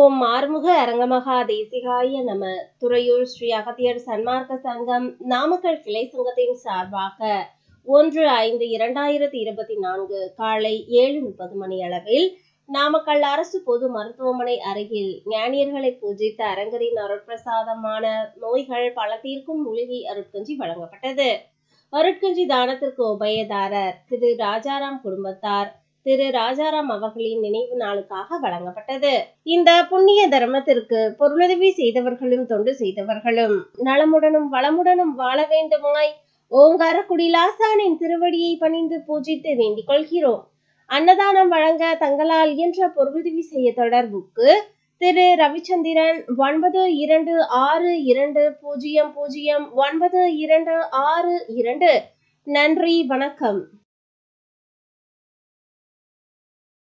ஓம் ஆறுமுக அரங்கமகா தேசிகாய நம துறையூர் ஸ்ரீ அகத்தியர் சன்மார்க்க சங்கம் நாமக்கல் கிளை சங்கத்தின் சார்பாக ஒன்று ஐந்து இரண்டாயிரத்தி இருபத்தி நான்கு காலை ஏழு முப்பது மணி அளவில் நாமக்கல் அரசு பொது மருத்துவமனை அருகில் ஞானியர்களை பூஜித்த அரங்கரின் அருட்பிரசாதமான நோய்கள் பல தீர்க்கும் மூலிகை அருட்கஞ்சி வழங்கப்பட்டது அருட்கஞ்சி தானத்திற்கு உபயதாரர் திரு ராஜாராம் குடும்பத்தார் திரு ராஜாராம் அவர்களின் நினைவு நாளுக்காக வழங்கப்பட்டது இந்த புண்ணிய தர்மத்திற்கு பொருளுதவி செய்தவர்களும் தொண்டு செய்தவர்களும் நலமுடனும் வளமுடனும் வாழ வேண்டுமாய் ஓங்கார குடிலாசானின் திருவடியை பணிந்து பூஜித்து வேண்டிக் கொள்கிறோம் அன்னதானம் வழங்க தங்களால் இயன்ற பொருளுதவி செய்ய தொடர்புக்கு திரு ரவிச்சந்திரன் ஒன்பது இரண்டு ஆறு இரண்டு பூஜ்ஜியம் பூஜ்ஜியம் ஒன்பது இரண்டு ஆறு இரண்டு நன்றி வணக்கம்